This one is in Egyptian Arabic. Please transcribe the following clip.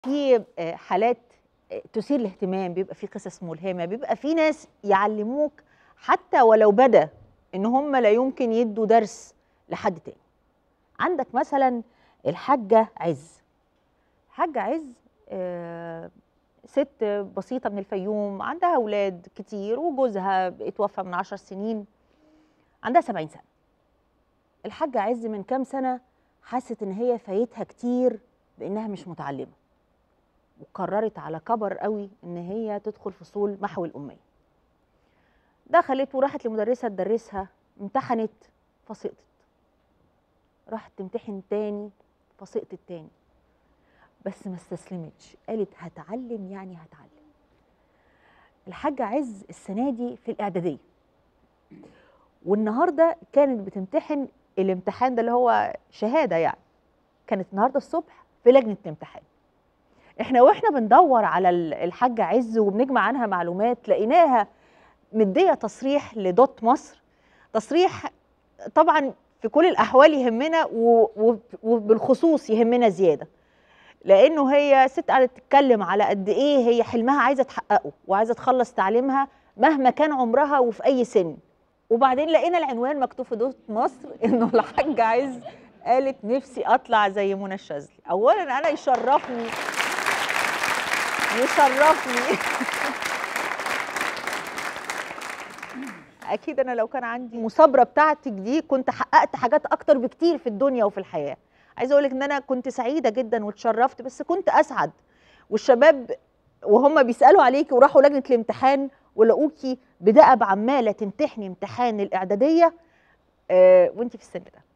في آه، حالات آه، تثير الاهتمام بيبقى في قصص ملهمه بيبقى في ناس يعلموك حتى ولو بدا ان هم لا يمكن يدوا درس لحد تاني عندك مثلا الحاجه عز حاجه عز آه، ست بسيطه من الفيوم عندها اولاد كتير وجوزها اتوفى من عشر سنين عندها 70 سنه الحاجه عز من كام سنه حست ان هي فايتها كتير بانها مش متعلمه وقررت على كبر قوي ان هي تدخل فصول محو الاميه دخلت وراحت لمدرسه تدرسها امتحنت فسقطت راحت تمتحن تاني فسقطت تاني بس ما استسلمتش قالت هتعلم يعني هتعلم الحاجة عز السنة دي في الإعدادية والنهاردة كانت بتمتحن الامتحان ده اللي هو شهادة يعني كانت النهاردة الصبح في لجنة الامتحان احنا واحنا بندور على ال- الحاجة عز وبنجمع عنها معلومات لقيناها مدية تصريح لدوت مصر تصريح طبعا في كل الأحوال يهمنا و- و- وبالخصوص يهمنا زيادة لانه هي ست قاعده تتكلم على قد ايه هي حلمها عايزه تحققه وعايزه تخلص تعليمها مهما كان عمرها وفي اي سن وبعدين لقينا العنوان مكتوب في دوت مصر انه الحاجه عز قالت نفسي اطلع زي منى الشاذلي اولا انا يشرفني يشرفني اكيد انا لو كان عندي المثابره بتاعتك دي كنت حققت حاجات اكتر بكتير في الدنيا وفي الحياه عايزه اقول لك ان انا كنت سعيده جدا واتشرفت بس كنت اسعد والشباب وهم بيسالوا عليكي وراحوا لجنه الامتحان ولقوكي بدأب عماله تمتحني امتحان الاعداديه آه وانت في السن ده